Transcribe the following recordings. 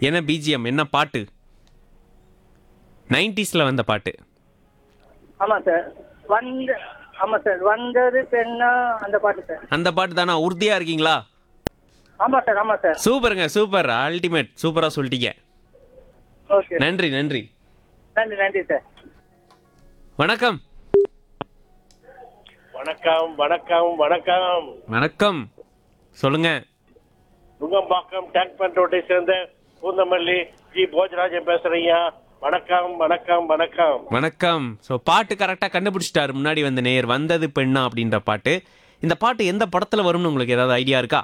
என்ன பிஜிஎம் என்ன பாட்டு நைன்டிஸில் வந்த பாட்டு ஆமா சார் வந்து ஆமா சார் வந்தது பெண்ணா அந்த பாட்டு சார் அந்த பாட்டு தானா உறுதியாக இருக்கீங்களா ஆமா சார் ஆமா சார் சூப்பருங்க சூப்பர் அல்டிமேட் சூப்பராக சொல்லிட்டீங்க ஓகே நன்றி நன்றி நன்றி நன்றி சார் வணக்கம் வணக்கம் வணக்கம் வணக்கம் வணக்கம் சொல்லுங்க நுங்கம்பாக்கம் டேங்க் பண்ட் ரோட்டை சேர்ந்த பூந்தமல்லி ஜி போஜராஜன் பேசுறீங்க வணக்கம் வணக்கம் வணக்கம் வணக்கம் ஸோ பாட்டு கரெக்டாக கண்டுபிடிச்சிட்டாரு முன்னாடி வந்த நேயர் வந்தது பெண்ணா அப்படின்ற பாட்டு இந்த பாட்டு எந்த படத்தில் வரும்னு உங்களுக்கு ஏதாவது ஐடியா இருக்கா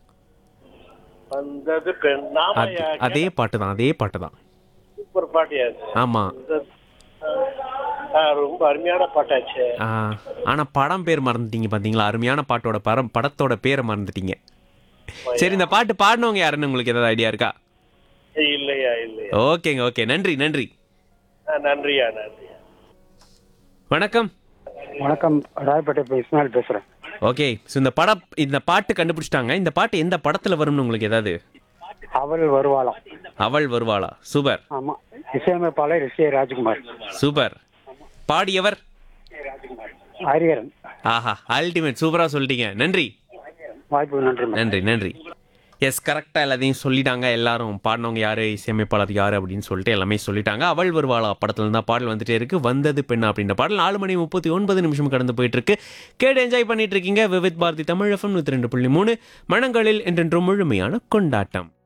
வந்தது பெண் அது- நாமையா அதே பாட்டு தான் அதே பாட்டு தான் சூப்பர் பாட்டியா ஆமாம் ரொம்ப அருமையான பாட்டாச்சு ஆனால் படம் பேர் மறந்துட்டீங்க பார்த்தீங்களா அருமையான பாட்டோட படம் படத்தோட பேரை மறந்துட்டீங்க சரி இந்த பாட்டு பாடினவங்க யாருன்னு உங்களுக்கு ஏதாவது ஐடியா இருக்கா இல்லையா இல்லையா ஓகேங்க ஓகே நன்றி நன்றி ஆ, நன்றியா நன்றியா வணக்கம் வணக்கம் ராயப்பேட்டை இப்போ இஸ்மாயில் பேசுகிறேன் ஓகே ஸோ இந்த படம் இந்த பாட்டு கண்டுபிடிச்சிட்டாங்க இந்த பாட்டு எந்த படத்தில் வரும்னு உங்களுக்கு ஏதாவது அவள் வருவாளாம் அவள் வருவாளா சூப்பர் ஆமாம் இசையமைப்பாளர் எஸ் ஏ ராஜ்குமார் சூப்பர் பாடியவர் ஹரிஹரன் ஆஹா அல்டிமேட் சூப்பராக சொல்லிட்டீங்க நன்றி வாய்ப்பு நன்றி மேடம். நன்றி நன்றி எஸ் கரெக்டாக எல்லாத்தையும் சொல்லிட்டாங்க எல்லாரும் பாடினவங்க யார் இசையமைப்பாளர் யார் அப்படின்னு சொல்லிட்டு எல்லாமே சொல்லிட்டாங்க அவள் வருவாளா படத்துல தான் பாடல் வந்துட்டே இருக்கு வந்தது பெண் அப்படின்ற பாடல் நாலு மணி முப்பத்தி ஒன்பது நிமிஷம் கடந்து போயிட்டு இருக்கு கேட்டு என்ஜாய் பண்ணிட்டு இருக்கீங்க விவித் பாரதி தமிழ் எஃப்எம் நூற்றி ரெண்டு புள்ளி மூணு மனங்களில் என்றென்றும் முழுமையான கொண்டாட்டம்